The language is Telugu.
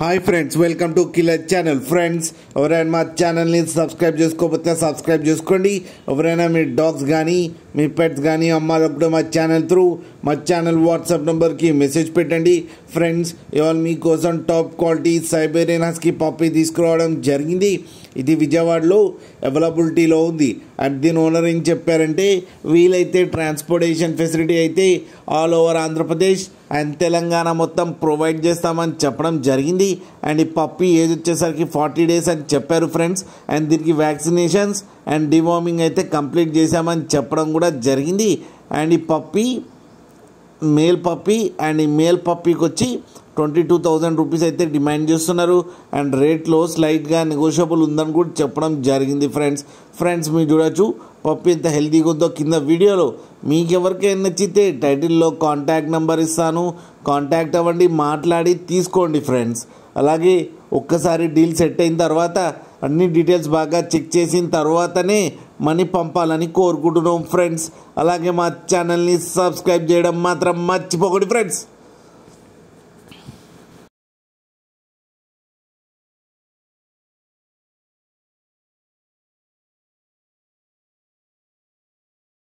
hi friends welcome to killer channel friends ఎవరైనా మా ఛానల్ని సబ్స్క్రైబ్ చేసుకోకపోతే సబ్స్క్రైబ్ చేసుకోండి ఎవరైనా మీ డాగ్స్ కానీ మీ పెట్స్ కానీ అమ్మాలప్పుడు మా ఛానల్ త్రూ మా ఛానల్ వాట్సాప్ నెంబర్కి మెసేజ్ పెట్టండి ఫ్రెండ్స్ ఇవాళ మీకోసం top quality Siberian husky puppy తీసుకురావడం జరిగింది ఇది విజయవాడలో అవైలబిలిటీలో ఉంది అండ్ దీని ఓనర్ ఏం చెప్పారంటే వీలైతే ట్రాన్స్పోర్టేషన్ ఫెసిలిటీ అయితే all over Andhra Pradesh and Telangana మొత్తం ప్రొవైడ్ చేస్తామని చెప్పడం జరిగింది అండ్ ఈ పప్పి ఏజ్ వచ్చేసరికి ఫార్టీ డేస్ అని చెప్పారు ఫ్రెండ్స్ అండ్ దీనికి వ్యాక్సినేషన్స్ అండ్ డివార్మింగ్ అయితే కంప్లీట్ చేశామని చెప్పడం కూడా జరిగింది అండ్ ఈ పప్పి మేల్ పప్పి అండ్ ఈ మేల్ పప్పీకి వచ్చి ట్వంటీ టూ థౌజండ్ రూపీస్ అయితే డిమాండ్ చేస్తున్నారు అండ్ రేట్లో స్లైట్గా నెగోషియబుల్ ఉందని కూడా చెప్పడం జరిగింది ఫ్రెండ్స్ ఫ్రెండ్స్ మీరు చూడొచ్చు పప్పి ఎంత హెల్తీగా ఉందో కింద వీడియోలో మీకు ఎవరికైనా నచ్చితే టైటిల్లో కాంటాక్ట్ నెంబర్ ఇస్తాను కాంటాక్ట్ అవ్వండి మాట్లాడి తీసుకోండి ఫ్రెండ్స్ అలాగే ఒక్కసారి డీల్ సెట్ అయిన తర్వాత అన్ని డీటెయిల్స్ బాగా చెక్ చేసిన తర్వాతనే మనీ పంపాలని కోరుకుంటున్నాం ఫ్రెండ్స్ అలాగే మా ఛానల్ని సబ్స్క్రైబ్ చేయడం మాత్రం మర్చిపోకండి ఫ్రెండ్స్